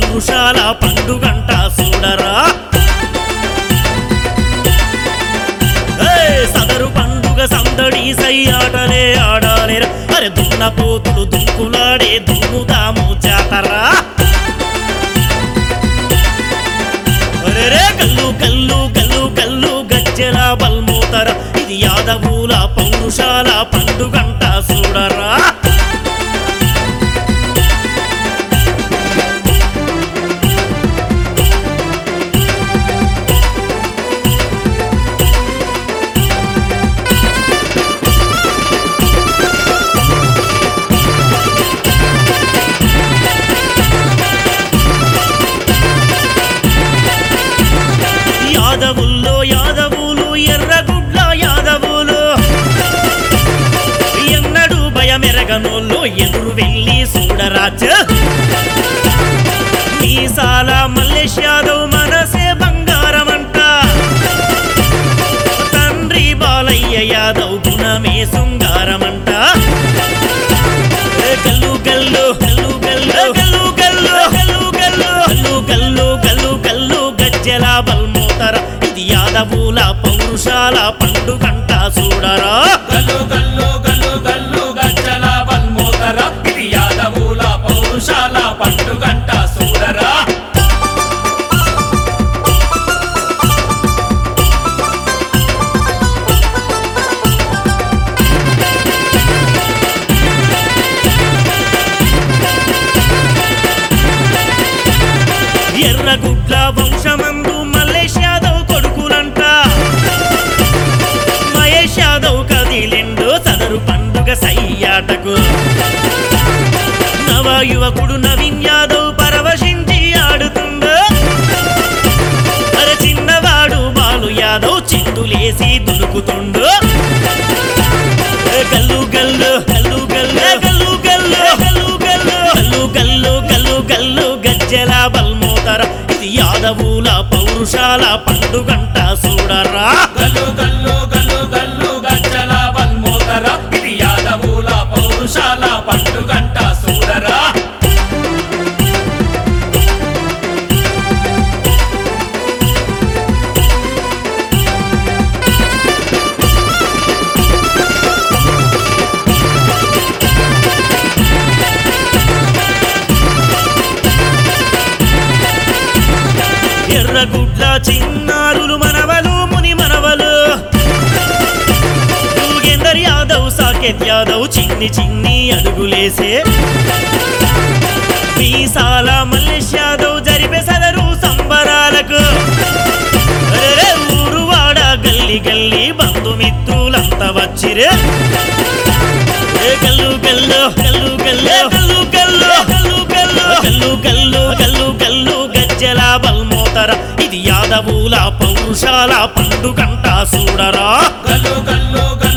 పౌరుషాల పండుగంట చూడరా ఏయ్, సదరు పండుగ సందడి సై ఆటలే ఆడాలేరా అరే దున్నపోతులు దుంకులాడే దుమ్ముదాము జాతరా అరెరే కల్లు కల్లు కల్లు కల్లు గజ్జెల బల్మోతర ఇది యాదవుల పౌరుషాల పండుగంట చూడరా యాదవుల్లో యాదవులు ఎర్రగుడ్ల యాదవులు ఎన్నడూ భయమెరగనోళ్ళు ఎదురు వెళ్ళి చూడరాజ మీసాల మల్లేష్ యాదవ్ మనసే బంగారమంట తండ్రి బాలయ్య యాదవ్ గుణమే శృంగారమంట ఏ గల్లు గల్లు గల్లు గల్లు గల్లు గల్లు గల్లు గల్లు గల్లు గల్లు గల్లు గల్లు గజ్జెల బల్మోతర ఇది యాదవుల పౌరుషాల పండుగంట చూడరా గల్లు గల్లు గల్లు గల్లు గజ్జల బల్మోదర ఇది యాదవుల పౌరుషాల పండుగంట సూరరా ఎర్రగుడ్ల వంశమందు మల్లేష్ యాదవ్ కొడుకులంట మహేష్ యాదవ్ కదిలిండు సదరు పండుగ సయ్యాటకు నవ యువకుడు నవీన్ యాదవ్ పరవశించి ఆడుతుండు అరే చిన్నవాడు బాలు యాదవ్ చిందులేసి దులుకుతుండు ఏ గల్లు గల్లు గల్లు గల్లు గల్లు గల్లు గల్లు గల్లు గల్లు గల్లు గల్లు గల్లు గజ్జెల బల్మోతర ఇది యాదవుల పౌరుషాల పండుగంట చూడరా గల్లు గల్లు గల్లు గల్లు గజ్జల బల్మోదర ఇది యాదవుల పౌరుషాల పండుగంట సూరరా ఎర్రగుడ్ల చిన్నారులు మనవలు ముని మనవలు యుగేందర్ యాదవ్ సాకేత్ యాదవ్ చిన్ని చిన్ని అడుగులేసే మీసాల మల్లేష్ యాదవ్ జరిపే సదరు సంబరాలకు అరెరే ఊరువాడ గల్లి గల్లి బంధుమిత్రులంతా వచ్చిరే ఏ గల్లు గల్లు గల్లు గల్లు గల్లు గల్లు గల్లు గల్లు గల్లు గల్లు గల్లు గల్లు గజ్జెల బల్మోతర ఇది యాదవుల పౌరుషాల పండుగంట చూడరా గల్లు గల్లు గల్లు